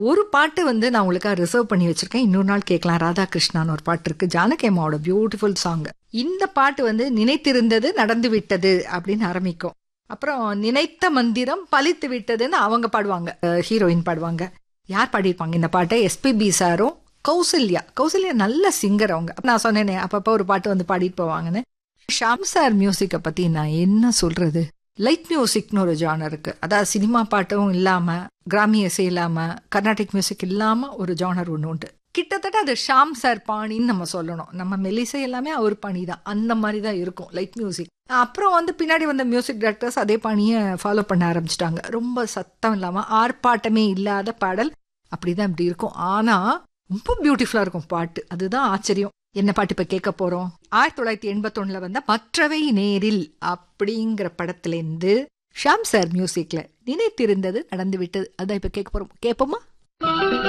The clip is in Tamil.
ஒரு பாட்டு வந்து நான் உங்களுக்காக ரிசர்வ் பண்ணி வச்சிருக்கேன் இன்னொரு நாள் கேட்கலாம் ராதாகிருஷ்ணான்னு ஒரு பாட்டு இருக்கு ஜானகி அம்மாவோட பியூட்டிஃபுல் சாங் இந்த பாட்டு வந்து நினைத்திருந்தது நடந்து விட்டது அப்படின்னு ஆரம்பிக்கும் அப்புறம் நினைத்த மந்திரம் பலித்து விட்டதுன்னு அவங்க பாடுவாங்க ஹீரோயின் பாடுவாங்க யார் பாடியிருப்பாங்க இந்த பாட்டை எஸ்பிபி சாரும் கௌசல்யா கௌசல்யா நல்ல சிங்கர் அவங்க நான் சொன்னேனே அப்பப்போ ஒரு பாட்டு வந்து பாடிட்டு போவாங்கன்னு ஷாம் சார் மியூசிக்கை பத்தி நான் என்ன சொல்றது லைட் மியூசிக்னு ஒரு ஜானர் இருக்கு அதாவது சினிமா பாட்டும் இல்லாம கிராமிய இசை இல்லாம கர்நாடிக் மியூசிக் இல்லாம ஒரு ஜானர் ஒன்று உண்டு கிட்டத்தட்ட அது ஷாம் சார் பாணின்னு நம்ம சொல்லணும் நம்ம மெலிசை எல்லாமே அவர் பாணி தான் அந்த மாதிரி தான் இருக்கும் லைட் மியூசிக் அப்புறம் வந்து பின்னாடி வந்த மியூசிக் டைரக்டர்ஸ் அதே பாணியை ஃபாலோ பண்ண ஆரம்பிச்சிட்டாங்க ரொம்ப சத்தம் இல்லாம ஆர்ப்பாட்டமே இல்லாத பாடல் அப்படிதான் இப்படி இருக்கும் ஆனா ரொம்ப பியூட்டிஃபுல்லா இருக்கும் பாட்டு அதுதான் ஆச்சரியம் என்ன பாட்டு இப்ப கேட்க போறோம் ஆயிரத்தி தொள்ளாயிரத்தி எண்பத்தொன்னுல வந்த மற்றவை நேரில் அப்படிங்கிற படத்துல ஷாம் சார் மியூசிக்ல நினைத்திருந்தது நடந்து விட்டது அதான் இப்ப கேட்க போறோம் கேட்போமா